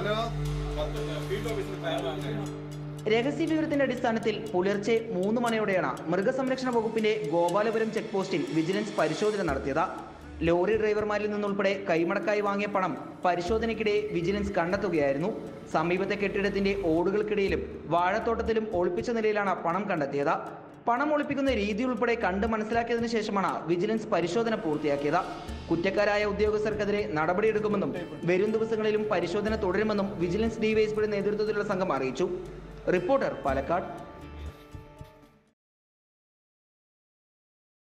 field ഓഫീസിൽ fire രഹസ്യ വിവരത്തിന്റെ അടിസ്ഥാനത്തിൽ പുലർച്ചെ മൂന്ന് മണിയോടെയാണ് മൃഗസംരക്ഷണ വകുപ്പിന്റെ ഗോപാലപുരം ചെക്ക് പോസ്റ്റിൽ വിജിലൻസ് പരിശോധന നടത്തിയത് ലോറി ഡ്രൈവർമാരിൽ നിന്നുൾപ്പെടെ കൈമടക്കായി വാങ്ങിയ പണം പരിശോധനയ്ക്കിടെ വിജിലൻസ് കണ്ടെത്തുകയായിരുന്നു സമീപത്തെ കെട്ടിടത്തിന്റെ ഓടുകൾക്കിടയിലും വാഴത്തോട്ടത്തിലും ഒളിപ്പിച്ച നിലയിലാണ് പണം കണ്ടെത്തിയത് പണം ഒളിപ്പിക്കുന്ന രീതി ഉൾപ്പെടെ കണ്ട് മനസ്സിലാക്കിയതിനു ശേഷമാണ് വിജിലൻസ് പരിശോധന പൂർത്തിയാക്കിയത് കുറ്റക്കാരായ ഉദ്യോഗസ്ഥർക്കെതിരെ നടപടിയെടുക്കുമെന്നും വരും ദിവസങ്ങളിലും പരിശോധന തുടരുമെന്നും വിജിലൻസ് ഡിവൈഎസ്പിയുടെ നേതൃത്വത്തിലുള്ള സംഘം അറിയിച്ചു റിപ്പോർട്ടർ പാലക്കാട്